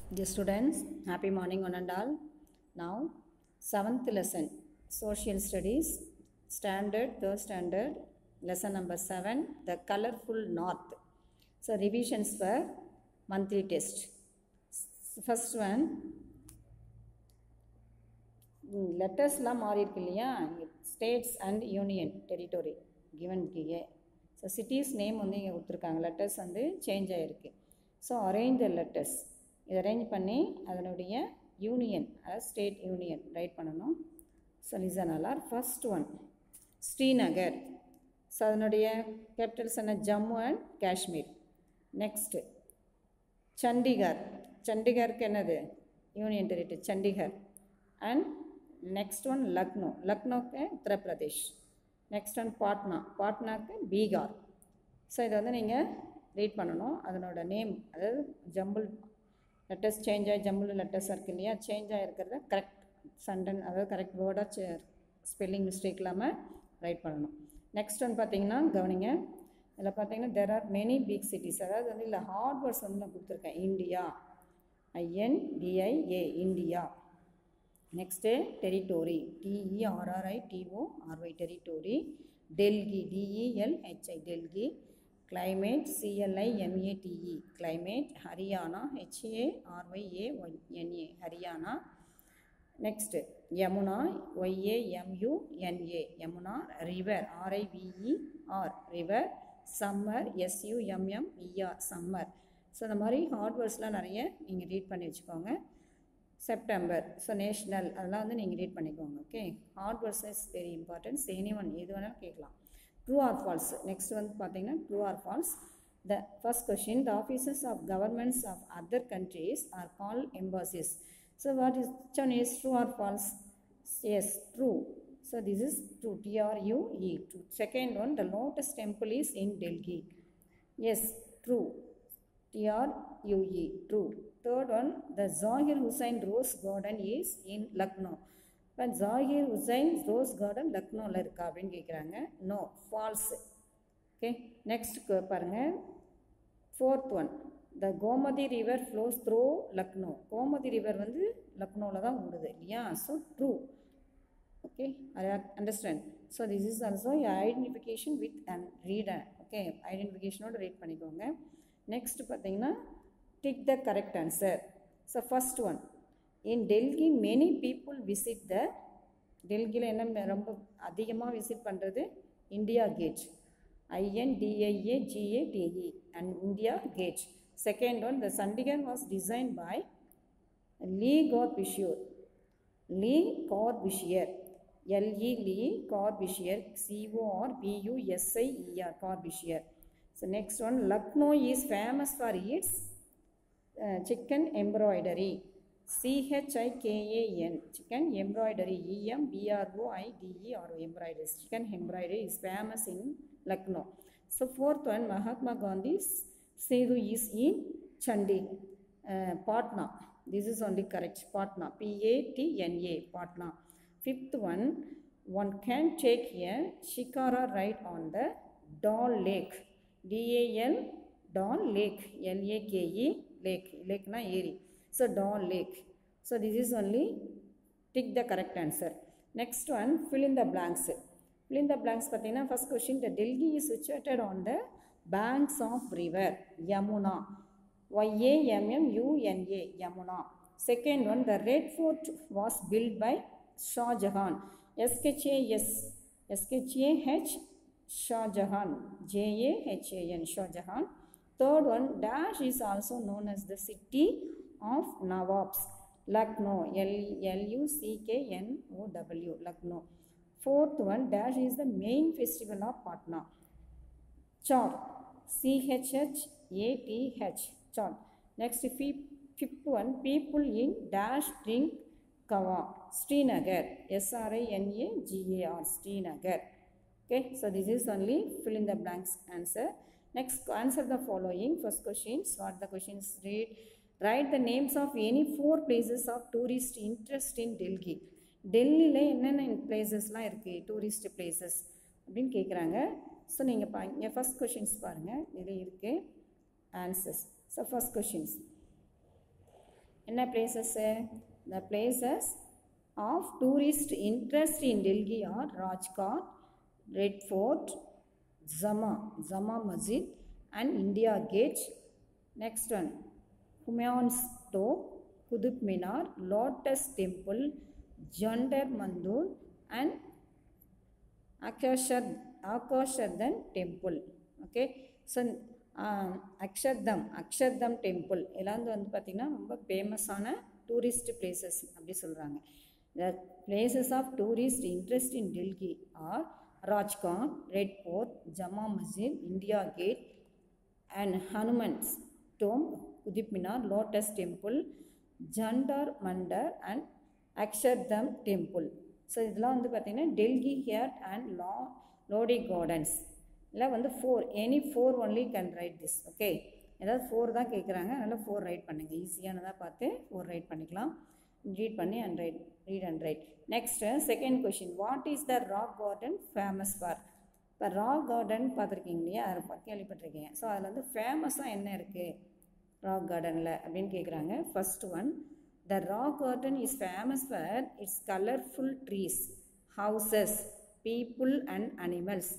Dear students, happy morning one and all. Now, seventh lesson, Social Studies, Standard, third standard, lesson number seven, the colorful north. So, revisions for monthly test. S- First one, லெட்டர்ஸ்லாம் மாறி இருக்கு இல்லையா states and union territory given கீழே so cities name வந்து இங்கே கொடுத்துருக்காங்க letters வந்து change ஆகிருக்கு so arrange the letters இதை அரேஞ்ச் பண்ணி அதனுடைய யூனியன் அதாவது ஸ்டேட் யூனியன் ரைட் பண்ணணும் ஸோ லிசன் அலார் ஃபர்ஸ்ட் ஒன் ஸ்ரீநகர் ஸோ அதனுடைய கேபிட்டல்ஸ் என்ன ஜம்மு அண்ட் காஷ்மீர் நெக்ஸ்ட்டு சண்டிகர் சண்டிகருக்கு என்னது union territory Chandigarh and next one Lucknow லக்னோக்கு உத்தரப்பிரதேஷ் நெக்ஸ்ட் ஒன் பாட்னா பாட்னாக்கு பீகார் ஸோ இதை வந்து நீங்கள் ரீட் பண்ணணும் அதனோட நேம் அதாவது ஜம்பிள் லெட்டர்ஸ் சேஞ்ச் ஆகி ஜம்பிள் லெட்டர்ஸ் இருக்கு இல்லையா சேஞ்ச் ஆகிருக்கிறத கரெக்ட் சண்டன் அதாவது கரெக்ட் வேர்டாக ஸ்பெல்லிங் மிஸ்டேக் இல்லாமல் ரைட் பண்ணணும் நெக்ஸ்ட் ஒன் பார்த்தீங்கன்னா கவனிங்க இதில் பார்த்தீங்கன்னா there are many big cities அதாவது வந்து இல்லை ஹார்ட் வேர்ட்ஸ் வந்து நான் கொடுத்துருக்கேன் India INDIA India next territory டிஇஆர்ஆர்ஐ டிஓஆர்ஒய் territory டெல்கி டிஇஎல்ஹெச்ஐ டெல்கி climate CLI எம்ஏடிஇ climate Haryana ஹெச்ஏஆர்ஒய்ஏஒய்என்ஏ Haryana next Yamuna ஒய்ஏஎம்யூஎன்ஏ Yamuna river ஆர்ஐவிஇஆர் river summer எஸ்யூஎம்எம்இஆர் summer so இந்த மாதிரி ஹார்ட்வேர்ட்ஸ்லாம் நிறைய நீங்கள் ரீட் பண்ணி வச்சுக்கோங்க செப்டம்பர் ஸோ நேஷ்னல் அதெல்லாம் வந்து நீங்கள் ரீட் பண்ணிக்கோங்க okay hard words is very importance any one எது வேணாலும் கேட்கலாம் ட்ரூ ஆர் ஃபால்ஸ் நெக்ஸ்ட் வந்து பார்த்தீங்கன்னா true or false the first question the officers of governments of other countries are call embassies so what is one is true or false yes true so this is true T R U E true second one the lotus temple is in Delhi yes true TRUE, true. Third one, the Zahir Hussain Rose Garden is in Lucknow. But Zahir Hussain Rose Garden லக்னோவில் இருக்கா அப்படின்னு கேட்குறாங்க no false okay next பாருங்கள் fourth one the Gomti river flows through Lucknow Gomti river வந்து லக்னோவில் தான் ஓடுது இல்லையா so true okay I understand so this is also identification with and reader okay ஐடென்டிஃபிகேஷனோட ரீட் பண்ணிக்கோங்க நெக்ஸ்ட் பார்த்தீங்கன்னா tick the correct answer so first one in Delhi many people visit the டெல்லியில் என்ன ரொம்ப அதிகமாக விசிட் பண்ணுறது India gate I N D I A G A T E and India gate second one the Chandigarh was design by Le Corbusier Le Corbusier L E Le Corbusier C O R B U S I E R Corbusier So next one, Lucknow is famous for its uh, chicken embroidery. C-H-I-K-A-N, chicken embroidery, E-M-B-R-O-I-D-E-R, embroidery. Chicken embroidery is famous in Lucknow. So fourth one, Mahatma Gandhi's Sedu is in Chandi, uh, Patna. This is only correct, Patna, P-A-T-N-A, Patna. Fifth one, one can take a shikara ride on the Dal Lake. DAL Don lakh எல்ஏகேஇ lakh லேக்னா ஏரி so Don lakh so this is only tick the correct answer next one fill in the blanks fill in the blanks பார்த்தீங்கன்னா first question the Delhi is situated on the banks of river Yamuna ஒய்ஏஎம்எம்யூஎன்ஏ Yamuna second one the red fort was built by Shahjahan எஸ்கெச்ஏஎஸ் எஸ்கெச்ஏஹெச் Shah Jahan, J A H A N, Shah Jahan. Third one, Dash is also known as the city of Nawabs, Lucknow, L U C K N O W, Lucknow. Fourth one, Dash is the main festival of Patna. Char, C H H A T H, Char. Next, fifth one, people in Dash drink Kawa, Srinagar, S R I N A G A R, Srinagar. okay so this is only fill in the blanks answer next answer the following first questions what the questions read write the names of any four places of tourist interest in delhi டெல்லியில் என்னென்ன பிளேசஸ்லாம் இருக்குது tourist places அப்படின்னு கேட்குறாங்க so நீங்கள் பா இங்கே first questions பாருங்கள் இதில் இருக்குது ஆன்சர்ஸ் ஸோ ஃபஸ்ட் கொஷின்ஸ் என்ன places the places of tourist interest in Delhi are Rajghat red fort Jama Jama Masjid and India gate next one Humayun's டோ Qutub Minar lotus temple Jantar Mantar and Akshar Akshardham temple okay so Akshardham Akshardham temple எல்லாம் வந்து பார்த்திங்கன்னா ரொம்ப ஃபேமஸான டூரிஸ்ட் பிளேசஸ் அப்படி சொல்கிறாங்க the places of tourist interest in Delhi are Rajghat red fort Jama Masjid India gate and Humayun's tomb Qutub Minar lotus temple Jantar Mantar and Akshardham temple so இதெல்லாம் வந்து பார்த்திங்கன்னா டெல்லி ஹியர் அண்ட் லா லோடி கார்டன்ஸ் இல்லை வந்து four any four only can write this okay ஏதாவது four தான் கேட்குறாங்க அதனால் ஃபோர் ரைட் பண்ணுங்கள் ஈஸியானதாக பார்த்து ஃபோர் ரைட் பண்ணிக்கலாம் ரீட் பண்ணி and write read and write next second question what is the rock garden famous for இப்போ ராக் கார்டன் பார்த்துருக்கீங்க இல்லையா அதை கேள்விப்பட்டிருக்கீங்க ஸோ அதில் வந்து ஃபேமஸாக என்ன இருக்குது ராக் கார்டனில் அப்படின்னு கேட்குறாங்க first one the rock garden is famous for its colourful trees houses people and animals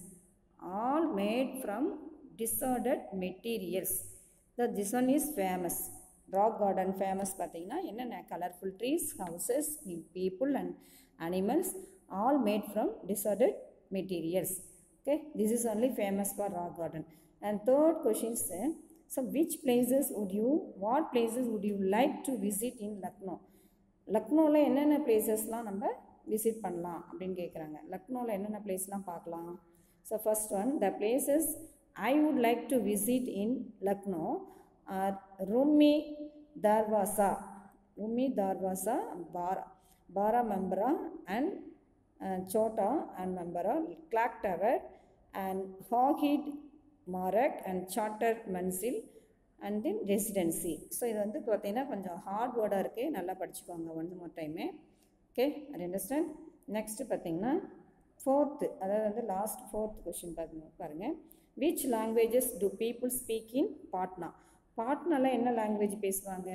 all made from discarded materials the this one is famous rock garden famous பார்த்தீங்கன்னா என்னென்ன colourful trees houses people and animals all made from discarded materials okay this is only famous for rock garden and third questions so which places would you what places would you like to visit in Lucknow லக்னோவில் என்னென்ன பிளேசஸ்லாம் நம்ம visit பண்ணலாம் அப்படின்னு கேட்குறாங்க லக்னோவில் என்னென்ன பிளேஸ்லாம் பார்க்கலாம் so first one the places I would like to visit in Lucknow are Rumi Darwaza Rumi Darwaza Bara Bara Imambara and Chhota and Imambara clock tower and ஹாகிட் மாரக் and Chattar Manzil and then residency so இது வந்து பார்த்தீங்கன்னா கொஞ்சம் ஹார்ட் வேர்டாக இருக்குது நல்லா படிச்சுக்கோங்க ஒன் மோர் டைமு ஓகே அது அண்டர்ஸ்டாண்ட் நெக்ஸ்ட்டு பார்த்தீங்கன்னா ஃபோர்த்து அதாவது வந்து லாஸ்ட் ஃபோர்த் கொஷின் பாருங்க பாருங்கள் which languages do people speak in Patna பாட்னாவில் என்ன லாங்குவேஜ் பேசுவாங்க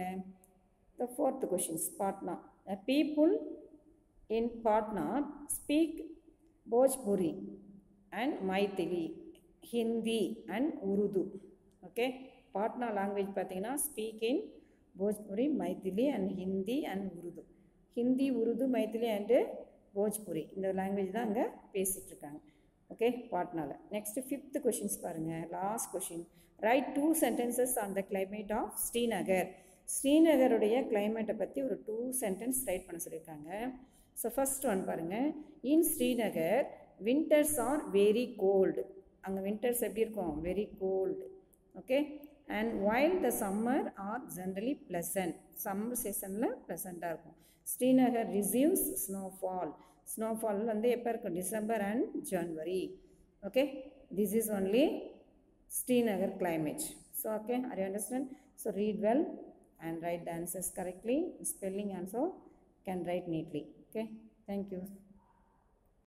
the fourth questions Patna people in Patna speak Bhojpuri and Maithili Hindi and Urdu okay Patna language பார்த்தீங்கன்னா speak in Bhojpuri Maithili and Hindi and Urdu Hindi Urdu Maithili and Bhojpuri இந்த லாங்குவேஜ் தான் அங்கே பேசிகிட்ருக்காங்க ஓகே பாட்னாவில் நெக்ஸ்ட்டு ஃபிஃப்த் கொஷின்ஸ் பாருங்கள் last question write two sentences on the climate of Srinagar ஸ்ரீநகருடைய கிளைமேட்டை பற்றி ஒரு டூ சென்டென்ஸ் ரைட் பண்ண சொல்லியிருக்காங்க ஸோ ஃபஸ்ட் ஒன் பாருங்கள் in Srinagar winters are very cold அங்கே வின்டர்ஸ் எப்படி இருக்கும் very cold okay and while the summer are generally pleasant summer சீசனில் ப்ளசண்ட்டாக இருக்கும் ஸ்ரீநகர் ரிசீவ்ஸ் ஸ்னோஃபால் ஸ்னோஃபால் வந்து எப்போ இருக்கும் December and January okay this is only Srinagar climate so okay are you understand so read well and write the answers correctly spelling also can write neatly okay thank you